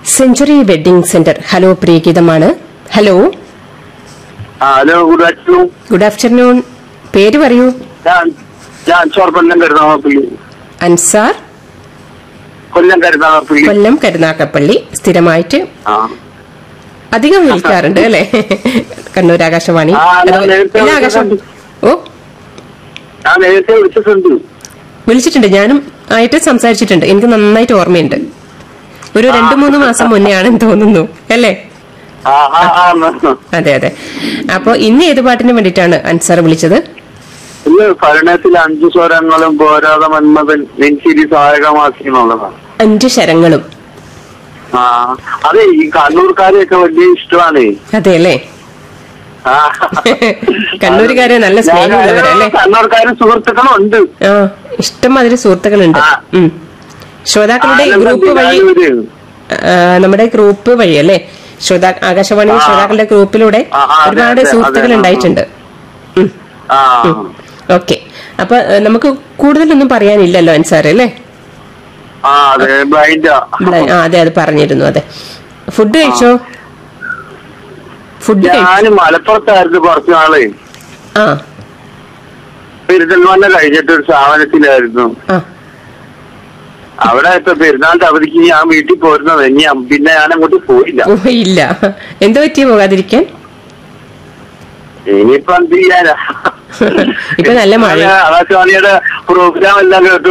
Century wedding centre hello പ്രിയഗീതമാണ് hello ആ hello good afternoon good afternoon പേര് പറയൂ ഞാൻ ഞാൻ അൻസാർ കൊല്ലം കരുതാമപ്പള്ളി അൻസാർ കൊല്ലം കരുതാമപ്പള്ളി കൊല്ലം കരുനാഗപ്പള്ളി സ്ഥിരമായിട്ട് ആ അധികം വിളിക്കാറുണ്ട് അല്ലെ കണ്ണൂർ ആകാശവാണി ആ, ഞാൻ അതുപോലെ നേരത്തെ എല്ലാ ആകാശം ഓ ഞാൻ നേരത്തെ വിളിച്ചിട്ടുണ്ട് വിളിച്ചിട്ടുണ്ട് ഞാനും ആയിട്ട് സംസാരിച്ചിട്ടുണ്ട് എനിക്ക് നന്നായിട്ട് ഓർമ്മയുണ്ട് ഒരു രണ്ടു മൂന്ന് മാസം മുന്നേ ആണെന്ന് തോന്നുന്നു അല്ലേ ആ ആ ആ ന- അതെ അതെ അപ്പൊ ഇന്ന് ഏത് പാട്ടിന് വേണ്ടിയിട്ടാണ് അൻസാർ വിളിച്ചത് ഇന്ന് ഭരണത്തിൽ അഞ്ചു സ്വരങ്ങളും പോരാതെ മന്മഥൻ നെഞ്ചിരി സഹായകമാക്കി എന്നുള്ളതാണ് അഞ്ച് ശരങ്ങളും ആ അതെ ഈ കണ്ണൂർക്കാരെയൊക്കെ വലിയ ഇഷ്ടമാണ് അതെ അല്ലേ ആ. കണ്ണൂരുകാരെ നല്ല സ്നേഹമുള്ളവരല്ലേ ഞാൻ കണ്ണൂർക്കാരും സുഹൃത്തുക്കളും ഉണ്ട് ആ ഇഷ്ടംമാതിരി സുഹൃത്തുക്കളുണ്ട് ആ. ഉം. ശ്രോതാക്കളുടെ ഗ്രൂപ്പ് വഴി ആ, നമ്മുടെ ഗ്രൂപ്പ് വഴി അല്ലേ ശ്രോതാ ആകാശവാണി ആ. ശ്രോതാക്കളുടെ ഗ്രൂപ്പിലൂടെ ആ, ആ, അതെ, ഒരുപാട് അതെ, സുഹൃത്തുക്കൾ അതെ, ആ, ഉണ്ടായിട്ടുണ്ട് ഉം. ആ ഓക്കെ അപ്പൊ ഏ, നമുക്ക് കൂടുതലൊന്നും പറയാനില്ലല്ലോ അൻസാർ അല്ലേ ആ അതെ ബ്ലൈൻഡാ ബ്ല- ആ അതെ അത് പറഞ്ഞിരുന്നു അതെ ഫുഡ് കഴിച്ചോ ഫുഡ് കഴിച്ചു ഞാൻ മലപ്പുറത്തായിരുന്നു കുറച്ചു നാളെ ആ പെരുന്തൽമണ്ണ കഴിഞ്ഞിട്ട് ഒരു സ്ഥാപനത്തിലായിരുന്നു ആ അവിടെ ഇപ്പൊ പെരുന്നാളിന്റെ അവധിക്ക് ഞാൻ വീട്ടിൽ പോരുന്നത് ഇനി അം- പിന്നെ ഞാൻ അങ്ങോട്ട് പോയില്ല ഓ ഇല്ല എന്തോ പറ്റി പോകാതിരിക്കാൻ ഇനിയിപ്പോ എന്ത് ചെയ്യാനാ ഇപ്പൊ നല്ല മഴ ആകാശവാണിയുടെ പ്രോഗ്രാം എല്ലാം കേട്ടു